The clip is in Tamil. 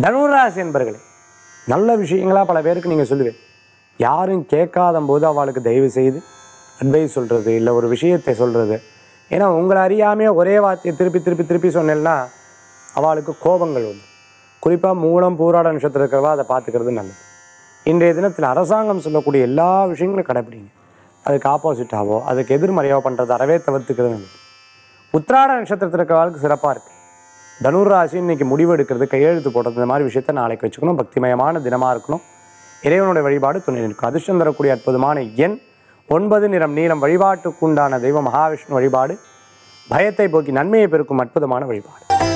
தனுராசி என்பர்களே நல்ல விஷயங்களா பல பேருக்கு நீங்கள் சொல்லுவேன் யாரும் கேட்காத போது அவளுக்கு தயவு செய்து அட்வைஸ் சொல்கிறது இல்லை ஒரு விஷயத்தை சொல்கிறது ஏன்னா உங்களை அறியாமையே ஒரே வார்த்தையை திருப்பி திருப்பி திருப்பி சொன்னேன்னா அவளுக்கு கோபங்கள் உண்டு குறிப்பாக மூலம் பூராட நட்சத்திரம் இருக்கிறவா அதை பார்த்துக்கிறது நல்லது இன்றைய தினத்தில் அரசாங்கம் சொல்லக்கூடிய எல்லா விஷயங்களும் கடைப்பிடிங்க அதுக்கு ஆப்போசிட்டாவோ அதுக்கு எதிர்மறையாவோ பண்ணுறது அறவே தவிர்த்துக்கிறது நல்லது உத்திராட நட்சத்திரத்தில் இருக்கிறவர்களுக்கு சிறப்பாக இருக்குது தனுராசி இன்னைக்கு முடிவு எடுக்கிறது கையெழுத்து போடுறது இந்த மாதிரி விஷயத்தை நாளைக்கு வச்சுக்கணும் பக்திமயமான தினமாக இருக்கணும் இறைவனுடைய வழிபாடு துணை நிற்கும் அதிர்ஷ்டம் தரக்கூடிய அற்புதமான எண் ஒன்பது நிறம் நீளம் வழிபாட்டுக்குண்டான தெய்வம் மகாவிஷ்ணு வழிபாடு பயத்தை போக்கி நன்மையை பெருக்கும் அற்புதமான வழிபாடு